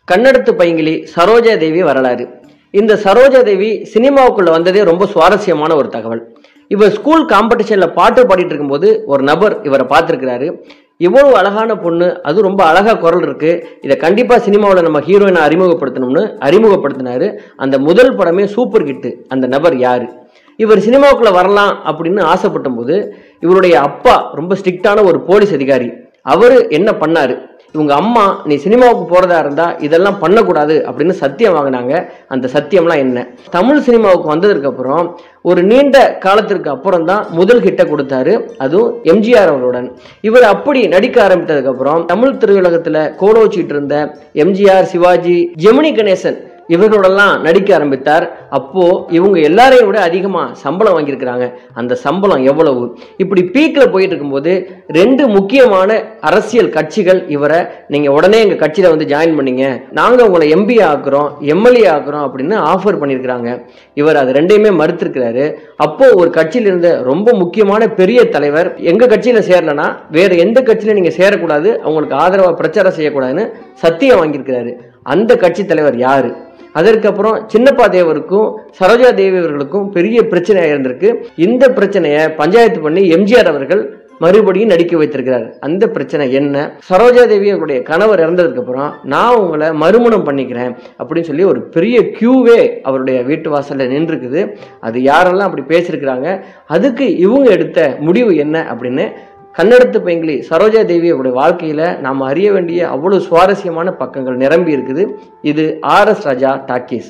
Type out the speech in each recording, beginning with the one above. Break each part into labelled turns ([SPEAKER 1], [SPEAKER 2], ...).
[SPEAKER 1] கன்னடத்து பைங்கிலி சரோஜா தேவி வரலாறு இந்த சரோஜா தேவி சினிமாவுக்குள்ள வந்ததே ரொம்ப சுவாரஸ்யமான ஒரு தகவல் இவர் ஸ்கூல் காம்படிஷன்ல பாட்டு பாடிட்டு இருக்கும்போது ஒரு நபர் இவரை பார்த்துருக்கிறாரு இவ்வளவு அழகான பொண்ணு அது ரொம்ப அழகா குரல் இருக்கு இதை கண்டிப்பா சினிமாவில் நம்ம ஹீரோயினை அறிமுகப்படுத்தணும்னு அறிமுகப்படுத்தினாரு அந்த முதல் படமே சூப்பர் ஹிட் அந்த நபர் யாரு இவர் சினிமாவுக்குள்ள வரலாம் அப்படின்னு ஆசைப்பட்ட போது இவருடைய அப்பா ரொம்ப ஸ்ட்ரிக்டான ஒரு போலீஸ் அதிகாரி அவரு என்ன பண்ணாரு இவங்க அம்மா நீ சினிமாவுக்கு போறதா இருந்தா இதெல்லாம் பண்ணக்கூடாது அப்படின்னு சத்தியம் வாங்கினாங்க அந்த சத்தியம்லாம் என்ன தமிழ் சினிமாவுக்கு வந்ததுக்கு அப்புறம் ஒரு நீண்ட காலத்திற்கு அப்புறம் தான் முதல் ஹிட்டை கொடுத்தாரு அதுவும் எம்ஜிஆர் அவருடன் இவர் அப்படி நடிக்க ஆரம்பித்ததுக்கு அப்புறம் தமிழ் திரையுலகத்துல கோலோச்சிட்டு இருந்த எம்ஜிஆர் சிவாஜி ஜெமினி கணேசன் இவர்களோடலாம் நடிக்க ஆரம்பித்தார் அப்போ இவங்க எல்லாரையும் விட அதிகமா சம்பளம் வாங்கியிருக்கிறாங்க அந்த சம்பளம் எவ்வளவு இப்படி பீக்ல போயிட்டு இருக்கும்போது ரெண்டு முக்கியமான அரசியல் கட்சிகள் இவரை நீங்க உடனே எங்க கட்சியில வந்து ஜாயின் பண்ணீங்க நாங்க உங்களை எம்பி ஆக்குறோம் எம்எல்ஏ ஆக்குறோம் அப்படின்னு ஆஃபர் பண்ணியிருக்கிறாங்க இவர் அது ரெண்டையுமே மறுத்திருக்கிறாரு அப்போ ஒரு கட்சியில இருந்த ரொம்ப முக்கியமான பெரிய தலைவர் எங்க கட்சியில சேரலனா வேற எந்த கட்சியில நீங்க சேரக்கூடாது அவங்களுக்கு ஆதரவா பிரச்சாரம் செய்யக்கூடாதுன்னு சத்தியம் வாங்கியிருக்கிறாரு அந்த கட்சி தலைவர் யாரு அதற்கப்புறம் சின்னப்பா தேவருக்கும் சரோஜா தேவி அவர்களுக்கும் பெரிய பிரச்சனையாக இருந்திருக்கு இந்த பிரச்சனையை பஞ்சாயத்து பண்ணி எம்ஜிஆர் அவர்கள் மறுபடியும் நடிக்க வைத்திருக்கிறார் அந்த பிரச்சனை என்ன சரோஜா தேவி அவருடைய கணவர் இறந்ததுக்கு அப்புறம் நான் உங்களை மறுமணம் பண்ணிக்கிறேன் அப்படின்னு சொல்லி ஒரு பெரிய கியூவே அவருடைய வீட்டு வாசல்ல நின்றுருக்குது அது யாரெல்லாம் அப்படி பேசியிருக்கிறாங்க அதுக்கு இவங்க எடுத்த முடிவு என்ன அப்படின்னு கன்னடத்து பைங்கிலி சரோஜா தேவி அவருடைய வாழ்க்கையில நாம் அறிய வேண்டிய அவ்வளவு சுவாரஸ்யமான பக்கங்கள் நிரம்பி இருக்குது இது ஆர் எஸ் ராஜா டாக்கீஸ்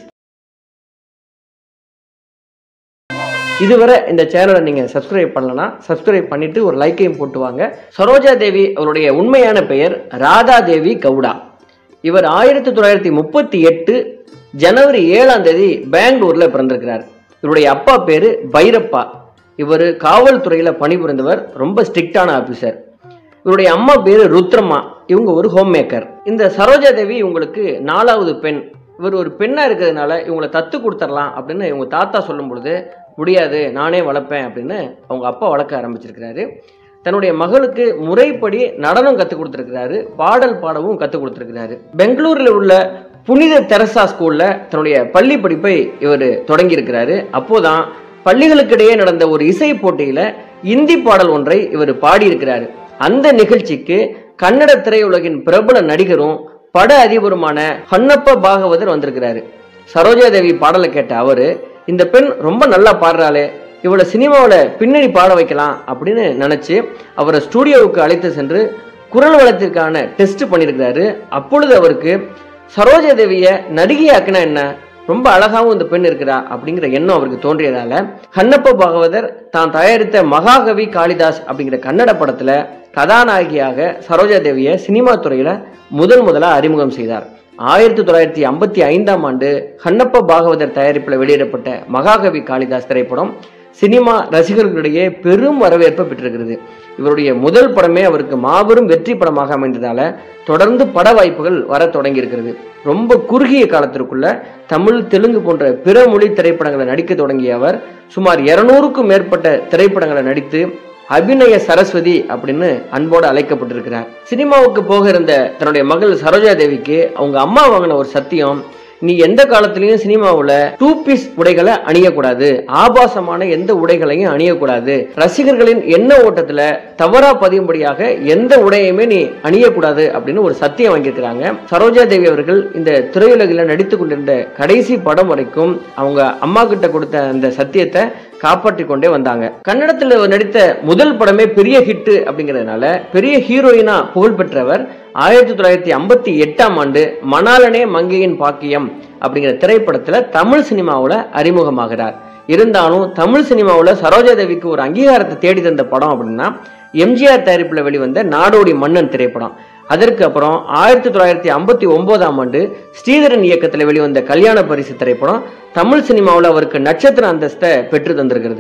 [SPEAKER 1] இதுவரை இந்த சேனலை நீங்க சப்ஸ்கிரைப் பண்ணலனா சப்ஸ்கிரைப் பண்ணிட்டு ஒரு லைக்கையும் போட்டு வாங்க சரோஜா தேவி அவருடைய உண்மையான பெயர் ராதா தேவி கவுடா இவர் ஆயிரத்தி தொள்ளாயிரத்தி முப்பத்தி எட்டு ஜனவரி ஏழாம் தேதி பெங்களூர்ல பிறந்திருக்கிறார் இவருடைய அப்பா பேரு பைரப்பா இவர் காவல்துறையில பணிபுரிந்தவர் ரொம்ப ஸ்ட்ரிக்டான ஆபீசர் இவருடைய அம்மா பேரு ருத்ரம்மா இவங்க ஒரு ஹோம் மேக்கர் இந்த சரோஜா தேவி இவங்களுக்கு நாலாவது பெண் இவர் ஒரு பெண்ணா இருக்கிறதுனால இவங்களை தத்து கொடுத்துடலாம் அப்படின்னு இவங்க தாத்தா சொல்லும் பொழுது முடியாது நானே வளர்ப்பேன் அப்படின்னு அவங்க அப்பா வளர்க்க ஆரம்பிச்சிருக்கிறாரு தன்னுடைய மகளுக்கு முறைப்படி நடனம் கற்றுக் கொடுத்துருக்கிறாரு பாடல் பாடவும் கற்றுக் கொடுத்துருக்கிறாரு பெங்களூரில் உள்ள புனித தெரசா ஸ்கூல்ல தன்னுடைய பள்ளி படிப்பை இவர் தொடங்கி இருக்கிறாரு அப்போதான் பள்ளிகளுக்கிடையே நடந்த ஒரு இசை போட்டியில இந்தி பாடல் ஒன்றை இவர் பாடியிருக்கிறாரு அந்த நிகழ்ச்சிக்கு கன்னட திரையுலகின் பிரபல நடிகரும் பட அதிபருமான ஹன்னப்ப பாகவதர் வந்திருக்கிறாரு சரோஜா தேவி பாடலை கேட்ட அவரு இந்த பெண் ரொம்ப நல்லா பாடுறாளே இவளை சினிமாவில் பின்னணி பாட வைக்கலாம் அப்படின்னு நினைச்சு அவரை ஸ்டூடியோவுக்கு அழைத்து சென்று குரல் வளத்திற்கான டெஸ்ட் பண்ணியிருக்கிறாரு அப்பொழுது அவருக்கு சரோஜா தேவியை நடிகையாக்குனா என்ன ரொம்ப அழகாவும் இந்த பெண் இருக்கிறா அப்படிங்கிற எண்ணம் அவருக்கு தோன்றியதால ஹன்னப்ப பாகவதர் தான் தயாரித்த மகாகவி காளிதாஸ் அப்படிங்கிற கன்னட படத்துல கதாநாயகியாக சரோஜா தேவியை சினிமா துறையில முதல் முதலா அறிமுகம் செய்தார் ஆயிரத்தி தொள்ளாயிரத்தி ஐம்பத்தி ஐந்தாம் ஆண்டு ஹன்னப்ப பாகவதர் தயாரிப்பில் வெளியிடப்பட்ட மகாகவி காளிதாஸ் திரைப்படம் சினிமா ரசிகர்களிடையே பெரும் வரவேற்பை பெற்றிருக்கிறது இவருடைய முதல் படமே அவருக்கு மாபெரும் வெற்றி படமாக அமைந்ததால தொடர்ந்து பட வாய்ப்புகள் வர தொடங்கி இருக்கிறது ரொம்ப குறுகிய காலத்திற்குள்ள தமிழ் தெலுங்கு போன்ற பிற மொழி திரைப்படங்களை நடிக்க தொடங்கிய அவர் சுமார் இருநூறுக்கும் மேற்பட்ட திரைப்படங்களை நடித்து அபிநய சரஸ்வதி அப்படின்னு அன்போடு அழைக்கப்பட்டிருக்கிறார் சினிமாவுக்கு போக இருந்த தன்னுடைய மகள் சரோஜா தேவிக்கு அவங்க அம்மா வாங்கின ஒரு சத்தியம் நீ எந்த காலத்திலையும் சினிமாவுல டூ பீஸ் உடைகளை அணியக்கூடாது ஆபாசமான எந்த உடைகளையும் அணியக்கூடாது ரசிகர்களின் எண்ண ஓட்டத்துல தவறா பதியும்படியாக எந்த உடையுமே நீ அணியக்கூடாது அப்படின்னு ஒரு சத்தியம் வாங்கியிருக்கிறாங்க சரோஜா தேவி அவர்கள் இந்த திரையுலகில் நடித்து கொண்டிருந்த கடைசி படம் வரைக்கும் அவங்க அம்மா கிட்ட கொடுத்த அந்த சத்தியத்தை காப்பாற்றி கொண்டே வந்தாங்க கன்னடத்தில் நடித்த முதல் படமே பெரிய ஹிட் அப்படிங்கிறதுனால பெரிய ஹீரோயினா புகழ் பெற்றவர் ஆயிரத்தி தொள்ளாயிரத்தி ஐம்பத்தி எட்டாம் ஆண்டு மணாலனே மங்கையின் பாக்கியம் அப்படிங்கிற திரைப்படத்துல தமிழ் சினிமாவில் அறிமுகமாகிறார் இருந்தாலும் தமிழ் சினிமாவில் சரோஜா தேவிக்கு ஒரு அங்கீகாரத்தை தேடி தந்த படம் அப்படின்னா எம்ஜிஆர் தயாரிப்பில் வெளிவந்த நாடோடி மன்னன் திரைப்படம் அதற்கு அப்புறம் ஆயிரத்தி தொள்ளாயிரத்தி ஐம்பத்தி ஒன்பதாம் ஆண்டு ஸ்ரீதரன் இயக்கத்தில் வெளிவந்த கல்யாண பரிசு திரைப்படம் தமிழ் சினிமாவில் அவருக்கு நட்சத்திர அந்தஸ்தை பெற்று தந்திருக்கிறது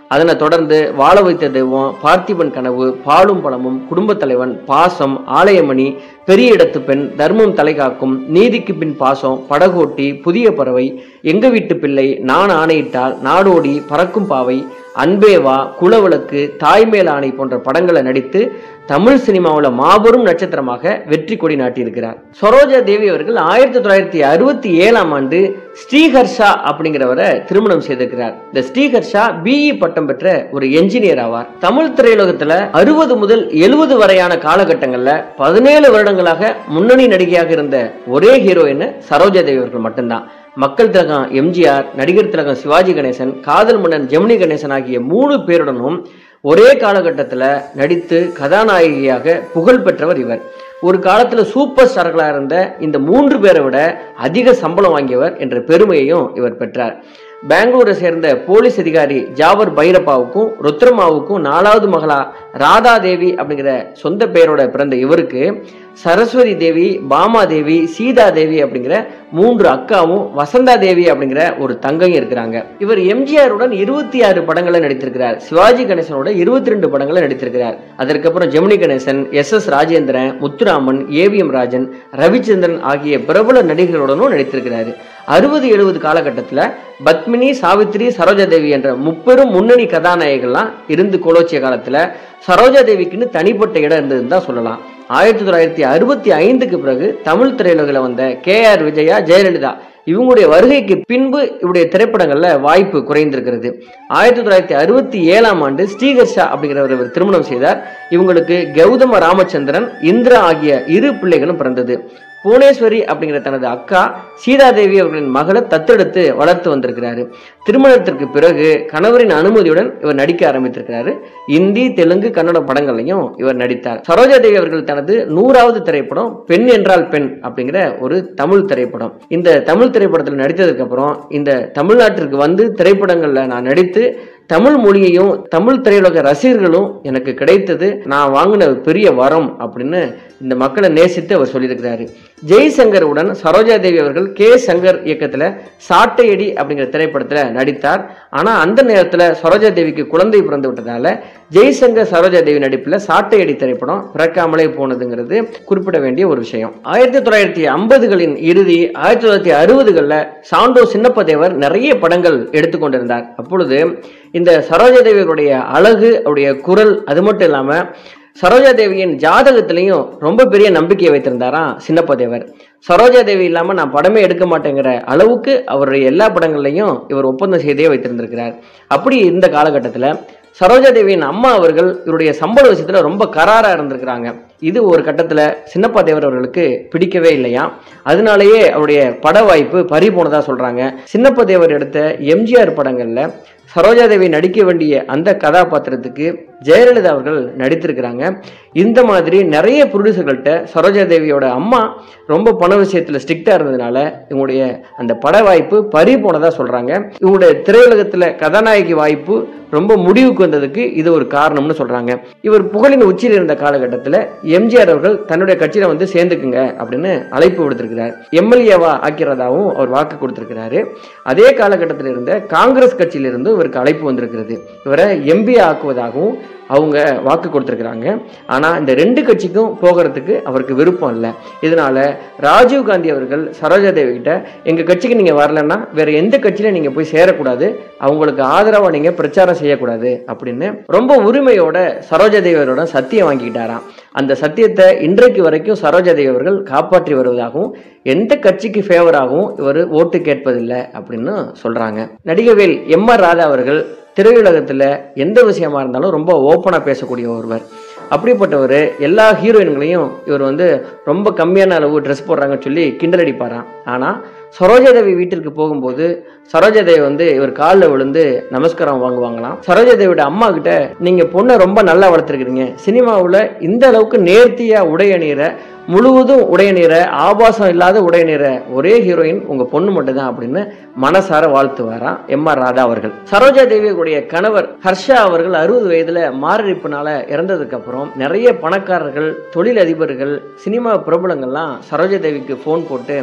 [SPEAKER 1] அதனை தொடர்ந்து வாழ வைத்த தெய்வம் பார்த்திபன் கனவு பாலும் பழமும் குடும்பத் தலைவன் பாசம் ஆலயமணி பெரிய இடத்து பெண் தர்மம் தலைகாக்கும் நீதிக்கு பின் பாசம் படகோட்டி புதிய பறவை எங்க வீட்டு பிள்ளை நான் ஆணையிட்டால் நாடோடி பறக்கும் பாவை அன்பேவா குலவிளக்கு தாய்மேல் ஆணை போன்ற படங்களை நடித்து தமிழ் சினிமாவில் மாபெரும் நட்சத்திரமாக வெற்றி கொடி நாட்டியிருக்கிறார் சரோஜா தேவி அவர்கள் ஆயிரத்தி தொள்ளாயிரத்தி அறுபத்தி ஏழாம் ஆண்டு ஸ்ரீஹர்ஷா அப்படிங்கிறவரை திருமணம் செய்திருக்கிறார் இந்த ஸ்ரீஹர்ஷா பிஇ பட்டம் பெற்ற ஒரு என்ஜினியர் ஆவார் தமிழ் திரையுலகத்துல அறுபது முதல் எழுபது வரையான காலகட்டங்கள்ல பதினேழு வருடங்களாக முன்னணி நடிகையாக இருந்த ஒரே ஹீரோயின் சரோஜா தேவி அவர்கள் மட்டும்தான் மக்கள் திலகம் எம்ஜிஆர் நடிகர் திலகம் சிவாஜி கணேசன் காதல் மன்னன் ஜெமினி கணேசன் ஆகிய மூணு பேருடனும் ஒரே காலகட்டத்தில் நடித்து கதாநாயகியாக புகழ் பெற்றவர் இவர் ஒரு காலத்தில் சூப்பர் ஸ்டார்களாக இருந்த இந்த மூன்று பேரை விட அதிக சம்பளம் வாங்கியவர் என்ற பெருமையையும் இவர் பெற்றார் பெங்களூரை சேர்ந்த போலீஸ் அதிகாரி ஜாவர் பைரப்பாவுக்கும் ருத்ரமாவுக்கும் நாலாவது மகளா ராதா தேவி அப்படிங்கிற சொந்த பெயரோட பிறந்த இவருக்கு சரஸ்வதி தேவி பாமா தேவி சீதா தேவி அப்படிங்கிற மூன்று அக்காவும் வசந்தா தேவி அப்படிங்கிற ஒரு தங்கையும் இருக்கிறாங்க இவர் எம்ஜிஆருடன் இருபத்தி ஆறு படங்களை நடித்திருக்கிறார் சிவாஜி கணேசனோட இருபத்தி ரெண்டு படங்களை நடித்திருக்கிறார் அதற்கப்புறம் Gemini Ganesan S S Rajendran Muthuraman AVM Rajan Ravichandran ஆகிய பிரபல நடிகர்களுடனும் நடித்திருக்கிறாரு அறுபது எழுபது காலகட்டத்தில் பத்மினி சாவித்ரி சரோஜா தேவி என்ற முப்பெரும் முன்னணி கதாநாயகர்கள்லாம் இருந்து கோலோச்சிய காலத்தில் சரோஜா தேவிக்குன்னு தனிப்பட்ட இடம் இருந்ததுன்னு தான் சொல்லலாம் ஆயிரத்தி தொள்ளாயிரத்தி அறுபத்தி ஐந்துக்கு பிறகு தமிழ் திரையுலகில் வந்த கே ஆர் விஜயா ஜெயலலிதா இவங்களுடைய வருகைக்கு பின்பு இவருடைய திரைப்படங்கள்ல வாய்ப்பு குறைந்திருக்கிறது ஆயிரத்தி தொள்ளாயிரத்தி அறுபத்தி ஏழாம் ஆண்டு ஸ்ரீகர்ஷா அப்படிங்கிறவர் இவர் திருமணம் செய்தார் இவங்களுக்கு கௌதம ராமச்சந்திரன் இந்திரா ஆகிய இரு பிள்ளைகளும் பிறந்தது புவனேஸ்வரி அப்படிங்கிற தனது அக்கா சீதாதேவி அவர்களின் மகளை தத்தெடுத்து வளர்த்து வந்திருக்கிறாரு திருமணத்திற்கு பிறகு கணவரின் அனுமதியுடன் இவர் நடிக்க ஆரம்பித்திருக்கிறாரு இந்தி தெலுங்கு கன்னட படங்களையும் இவர் நடித்தார் சரோஜா தேவி அவர்கள் தனது நூறாவது திரைப்படம் பெண் என்றால் பெண் அப்படிங்கிற ஒரு தமிழ் திரைப்படம் இந்த தமிழ் திரைப்படத்தில் நடித்ததுக்கு அப்புறம் இந்த தமிழ்நாட்டிற்கு வந்து திரைப்படங்கள்ல நான் நடித்து தமிழ் மொழியையும் தமிழ் திரையுலக ரசிகர்களும் எனக்கு கிடைத்தது நான் வாங்கின பெரிய வரம் அப்படின்னு இந்த மக்களை நேசித்து அவர் சொல்லியிருக்கிறாரு ஜெய்சங்கருடன் சரோஜா தேவி அவர்கள் கே சங்கர் இயக்கத்தில் சாட்டையடி அப்படிங்கிற திரைப்படத்தில் நடித்தார் ஆனால் அந்த நேரத்தில் சரோஜா தேவிக்கு குழந்தை பிறந்து விட்டதால ஜெய்சங்கர் சரோஜா தேவி நடிப்பில் சாட்டையடி திரைப்படம் பிறக்காமலே போனதுங்கிறது குறிப்பிட வேண்டிய ஒரு விஷயம் ஆயிரத்தி தொள்ளாயிரத்தி ஐம்பதுகளின் இறுதி ஆயிரத்தி தொள்ளாயிரத்தி அறுபதுகளில் சாண்டோ சின்னப்ப தேவர் நிறைய படங்கள் எடுத்துக்கொண்டிருந்தார் அப்பொழுது இந்த சரோஜா தேவியருடைய அழகு அவருடைய குரல் அது மட்டும் இல்லாமல் சரோஜா தேவியின் ஜாதகத்திலையும் ரொம்ப பெரிய நம்பிக்கையை வைத்திருந்தாராம் சின்னப்ப தேவர் சரோஜா தேவி இல்லாமல் நான் படமே எடுக்க மாட்டேங்கிற அளவுக்கு அவருடைய எல்லா படங்கள்லையும் இவர் ஒப்பந்தம் செய்தே வைத்திருந்திருக்கிறார் அப்படி இந்த காலகட்டத்தில் சரோஜா தேவியின் அம்மா அவர்கள் இவருடைய சம்பள விஷயத்துல ரொம்ப கராரா இருந்திருக்கிறாங்க இது ஒரு கட்டத்துல சின்னப்பா தேவர் அவர்களுக்கு பிடிக்கவே இல்லையா அதனாலேயே அவருடைய பட வாய்ப்பு பறி போனதா சொல்றாங்க சின்னப்பா தேவர் எடுத்த எம்ஜிஆர் படங்கள்ல சரோஜா தேவி நடிக்க வேண்டிய அந்த கதாபாத்திரத்துக்கு ஜெயலலிதா அவர்கள் நடித்திருக்கிறாங்க இந்த மாதிரி நிறைய ப்ரொடியூசர்கள்ட்ட சரோஜா தேவியோட அம்மா ரொம்ப பண விஷயத்தில் ஸ்ட்ரிக்டாக இருந்ததுனால இவங்களுடைய அந்த பட வாய்ப்பு பறி போனதாக சொல்கிறாங்க இவங்களுடைய திரையுலகத்தில் கதாநாயகி வாய்ப்பு ரொம்ப முடிவுக்கு வந்ததுக்கு இது ஒரு காரணம்னு சொல்கிறாங்க இவர் புகழின் உச்சியில் இருந்த காலகட்டத்தில் எம்ஜிஆர் அவர்கள் தன்னுடைய கட்சியில் வந்து சேர்ந்துக்குங்க அப்படின்னு அழைப்பு விடுத்திருக்கிறார் எம்எல்ஏவா ஆக்கிறதாவும் அவர் வாக்கு கொடுத்திருக்கிறாரு அதே காலகட்டத்தில் இருந்த காங்கிரஸ் கட்சியிலிருந்து இவருக்கு அழைப்பு வந்திருக்கிறது இவரை எம்பி ஆக்குவதாகவும் அவங்க வாக்கு கொடுத்துருக்குறாங்க ஆனால் இந்த ரெண்டு கட்சிக்கும் போகிறதுக்கு அவருக்கு விருப்பம் இல்லை இதனால ராஜீவ் காந்தி அவர்கள் சரோஜா தேவி கிட்ட எங்கள் கட்சிக்கு நீங்கள் வரலன்னா வேற எந்த கட்சியில நீங்கள் போய் சேரக்கூடாது அவங்களுக்கு ஆதரவாக நீங்கள் பிரச்சாரம் செய்யக்கூடாது அப்படின்னு ரொம்ப உரிமையோட சரோஜா தேவி அவரோட சத்தியம் வாங்கிக்கிட்டாராம் அந்த சத்தியத்தை இன்றைக்கு வரைக்கும் சரோஜா தேவி அவர்கள் காப்பாற்றி வருவதாகவும் எந்த கட்சிக்கு ஃபேவராகவும் இவர் ஓட்டு கேட்பதில்லை அப்படின்னு சொல்றாங்க நடிகவேல் எம் ஆர் ராதா அவர்கள் திரையுலகத்தில் எந்த விஷயமா இருந்தாலும் ரொம்ப ஓப்பனாக பேசக்கூடிய ஒருவர் அப்படிப்பட்டவர் எல்லா ஹீரோயின்களையும் இவர் வந்து ரொம்ப கம்மியான அளவு ட்ரெஸ் போடுறாங்கன்னு சொல்லி கிண்டல் அடிப்பாராம் ஆனால் சரோஜாதேவி வீட்டிற்கு போகும்போது சரோஜாதேவி வந்து இவர் காலில் விழுந்து நமஸ்காரம் வாங்குவாங்களாம் சரோஜாதேவியோட அம்மா கிட்ட நீங்க பொண்ணை ரொம்ப நல்லா வளர்த்துருக்கிறீங்க சினிமாவில் இந்த அளவுக்கு நேர்த்தியா உடை அணிகிற முழுவதும் உடைய நிற ஆபாசம் இல்லாத உடைய நிற ஒரே ஹீரோயின் உங்க பொண்ணு மட்டும்தான் அப்படின்னு மனசார வாழ்த்துவாராம் எம் ஆர் ராதா அவர்கள் சரோஜா தேவியுடைய கணவர் ஹர்ஷா அவர்கள் அறுபது வயதுல மாரடைப்புனால இறந்ததுக்கு அப்புறம் நிறைய பணக்காரர்கள் தொழில் அதிபர்கள் சினிமா பிரபலங்கள்லாம் சரோஜா தேவிக்கு ஃபோன் போட்டு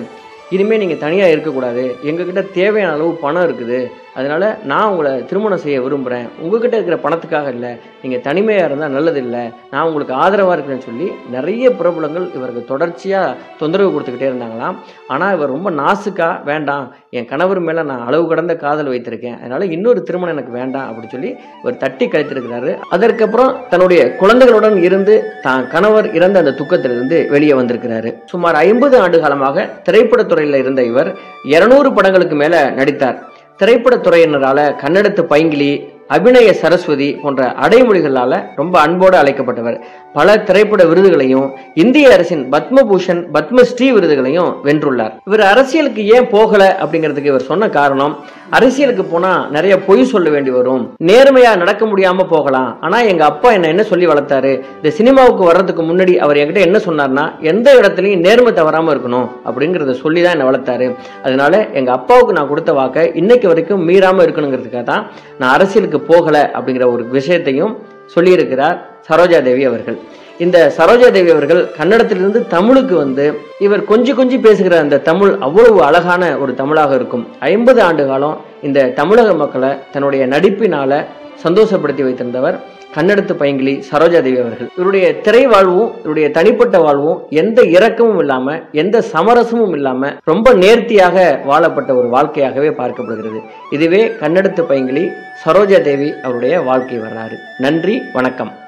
[SPEAKER 1] இனிமேல் நீங்கள் தனியாக இருக்கக்கூடாது எங்ககிட்ட தேவையான அளவு பணம் இருக்குது அதனால நான் உங்களை திருமணம் செய்ய விரும்புகிறேன் உங்ககிட்ட இருக்கிற பணத்துக்காக இல்லை நீங்கள் தனிமையாக இருந்தால் நல்லதில்லை நான் உங்களுக்கு ஆதரவாக இருக்கிறேன்னு சொல்லி நிறைய பிரபலங்கள் இவருக்கு தொடர்ச்சியாக தொந்தரவு கொடுத்துக்கிட்டே இருந்தாங்களாம் ஆனால் இவர் ரொம்ப நாசுக்கா வேண்டாம் என் கணவர் மேலே நான் அளவு கடந்த காதல் வைத்திருக்கேன் அதனால இன்னொரு திருமணம் எனக்கு வேண்டாம் அப்படின்னு சொல்லி இவர் தட்டி கழித்திருக்கிறாரு அதற்கப்புறம் தன்னுடைய குழந்தைகளுடன் இருந்து தான் கணவர் இறந்த அந்த துக்கத்திலிருந்து வெளியே வந்திருக்கிறாரு சுமார் ஐம்பது ஆண்டு காலமாக திரைப்படத்துறையில் இருந்த இவர் இருநூறு படங்களுக்கு மேல நடித்தார் திரைப்படத்துறையினரால கன்னடத்து பைங்கிலி அபிநய சரஸ்வதி போன்ற அடைமொழிகளால ரொம்ப அன்போடு அழைக்கப்பட்டவர் பல திரைப்பட விருதுகளையும் இந்திய அரசின் பத்மபூஷன் பத்மஸ்ரீ விருதுகளையும் வென்றுள்ளார் இவர் அரசியலுக்கு ஏன் போகல அப்படிங்கிறதுக்கு இவர் சொன்ன காரணம் அரசியலுக்கு போனா நிறைய பொய் சொல்ல வேண்டி வரும் நேர்மையா நடக்க முடியாம போகலாம் ஆனா எங்க அப்பா என்ன என்ன சொல்லி வளர்த்தாரு இந்த சினிமாவுக்கு வர்றதுக்கு முன்னாடி அவர் என்கிட்ட என்ன சொன்னார்னா எந்த இடத்துலையும் நேர்மை தவறாம இருக்கணும் அப்படிங்கிறத சொல்லி தான் என்ன வளர்த்தாரு அதனால எங்க அப்பாவுக்கு நான் கொடுத்த வாக்கை இன்னைக்கு வரைக்கும் மீறாம இருக்கணுங்கிறதுக்காக தான் நான் அரசியலுக்கு போகல அப்படிங்கிற ஒரு விஷயத்தையும் சொல்லியிருக்கிறார் சரோஜா தேவி அவர்கள் இந்த சரோஜா தேவி அவர்கள் கன்னடத்திலிருந்து தமிழுக்கு வந்து இவர் கொஞ்சி கொஞ்சி பேசுகிற அந்த தமிழ் அவ்வளவு அழகான ஒரு தமிழாக இருக்கும் ஐம்பது ஆண்டு காலம் இந்த தமிழக மக்களை தன்னுடைய நடிப்பினால சந்தோஷப்படுத்தி வைத்திருந்தவர் கன்னடத்து பைங்கிலி சரோஜா தேவி அவர்கள் இவருடைய திரை வாழ்வும் இவருடைய தனிப்பட்ட வாழ்வும் எந்த இரக்கமும் இல்லாம எந்த சமரசமும் இல்லாம ரொம்ப நேர்த்தியாக வாழப்பட்ட ஒரு வாழ்க்கையாகவே பார்க்கப்படுகிறது இதுவே கன்னடத்து பைங்கிலி சரோஜா தேவி அவருடைய வாழ்க்கை வரலாறு நன்றி வணக்கம்